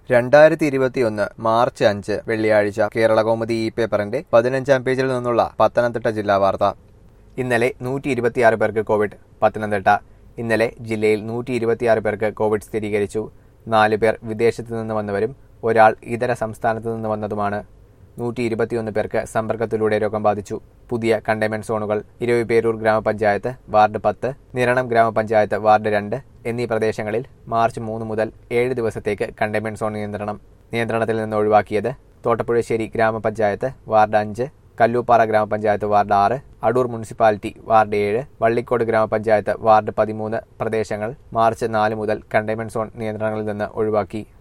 രണ്ടായിരത്തി ഇരുപത്തിയൊന്ന് മാർച്ച് അഞ്ച് വെള്ളിയാഴ്ച കേരളകൗമുദി ഇ പേപ്പറിന്റെ പതിനഞ്ചാം പേജിൽ നിന്നുള്ള പത്തനംതിട്ട ജില്ലാ വാർത്ത ഇന്നലെ നൂറ്റി ഇരുപത്തിയാറ് പേർക്ക് കോവിഡ് പത്തനംതിട്ട ഇന്നലെ ജില്ലയിൽ നൂറ്റി ഇരുപത്തിയാറ് പേർക്ക് കോവിഡ് സ്ഥിരീകരിച്ചു നാല് പേർ വിദേശത്തു നിന്ന് വന്നവരും ഒരാൾ ഇതര സംസ്ഥാനത്തു നിന്ന് വന്നതുമാണ് നൂറ്റി ഇരുപത്തിയൊന്ന് പേർക്ക് സമ്പർക്കത്തിലൂടെ രോഗം ബാധിച്ചു പുതിയ കണ്ടെയ്ൻമെന്റ് സോണുകൾ ഇരുപേരൂർ ഗ്രാമപഞ്ചായത്ത് വാർഡ് പത്ത് നിരണം ഗ്രാമപഞ്ചായത്ത് വാർഡ് രണ്ട് എന്നീ പ്രദേശങ്ങളിൽ മാർച്ച് മൂന്ന് മുതൽ ഏഴ് ദിവസത്തേക്ക് കണ്ടെയ്ൻമെന്റ് സോൺ നിയന്ത്രണം നിയന്ത്രണത്തിൽ നിന്ന് ഒഴിവാക്കിയത് തോട്ടപ്പുഴശ്ശേരി ഗ്രാമപഞ്ചായത്ത് വാർഡ് അഞ്ച് കല്ലൂപ്പാറ ഗ്രാമപഞ്ചായത്ത് വാർഡ് ആറ് അടൂർ മുനിസിപ്പാലിറ്റി വാർഡ് ഏഴ് വള്ളിക്കോട് ഗ്രാമപഞ്ചായത്ത് വാർഡ് പതിമൂന്ന് പ്രദേശങ്ങൾ മാർച്ച് നാല് മുതൽ കണ്ടെയ്ൻമെന്റ് സോൺ നിയന്ത്രണങ്ങളിൽ നിന്ന് ഒഴിവാക്കി